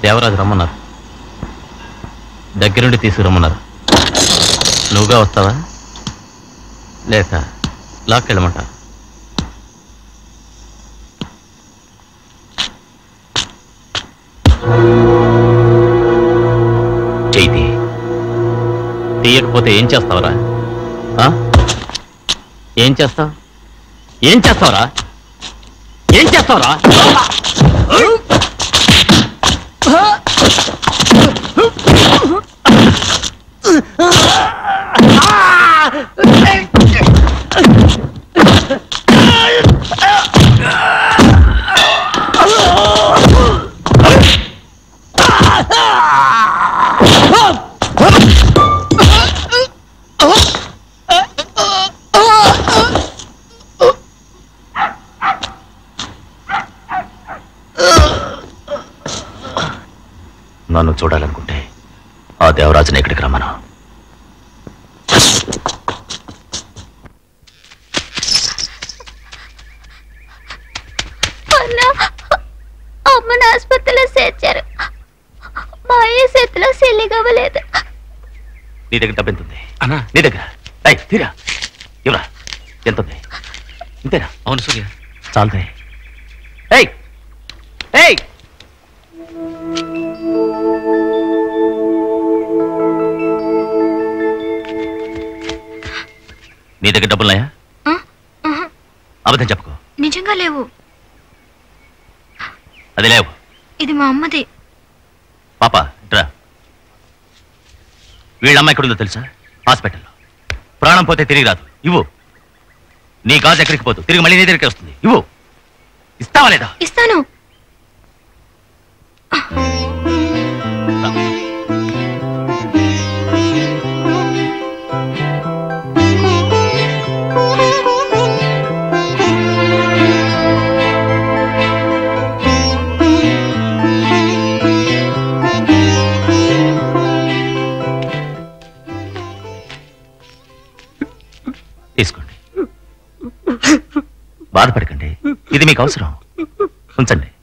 దేవరాజు రమ్మన్నారు దగ్గరుండి తీసుకురమ్మన్నారు నువ్వుగా వస్తావా లేక లాక్కెళ్ళమంటా చేయి తీయకపోతే ఏం చేస్తావురా ఆ? ఏం చేస్తావు ఏం చేస్తావురా ఏం చేస్తావురా నన్ను చూడాలనుకుంటే ఆ దేవరాజుని ఎక్కడికి రమ్మను అన్న అమ్మని ఆసుపత్రిలో చేర్చారు మా అయ్య చేతిలో సెల్లిగవ్వలేదు నీ దగ్గర డబ్బు ఎంత ఉంది అన్నా నీ దగ్గర ఏయ్, తీరా ఇవ్వరా ఎంత ఉంది ఇంతేనా అవును సూర్య చాలదే ఏయ్ ఏయ్ నీ దగ్గర డబ్బులున్నాయా అబద్ధం చెప్పుకో నిజంగా లేవు అది లేవు ఇది మా అమ్మది పాప డ్రా వీళ్ళ అమ్మ ఎక్కడుందో తెలుసా హాస్పిటల్లో ప్రాణం పోతే తిరిగి రాదు ఇవ్వు నీ గాజు ఎక్కడికి పోదు తిరిగి మళ్ళీ నీ దగ్గరికి వస్తుంది ఇవ్వు ఇస్తావా లేదా ఇస్తాను తీసుకోండి బాధపడకండి ఇది మీకు అవసరం ఉంచండి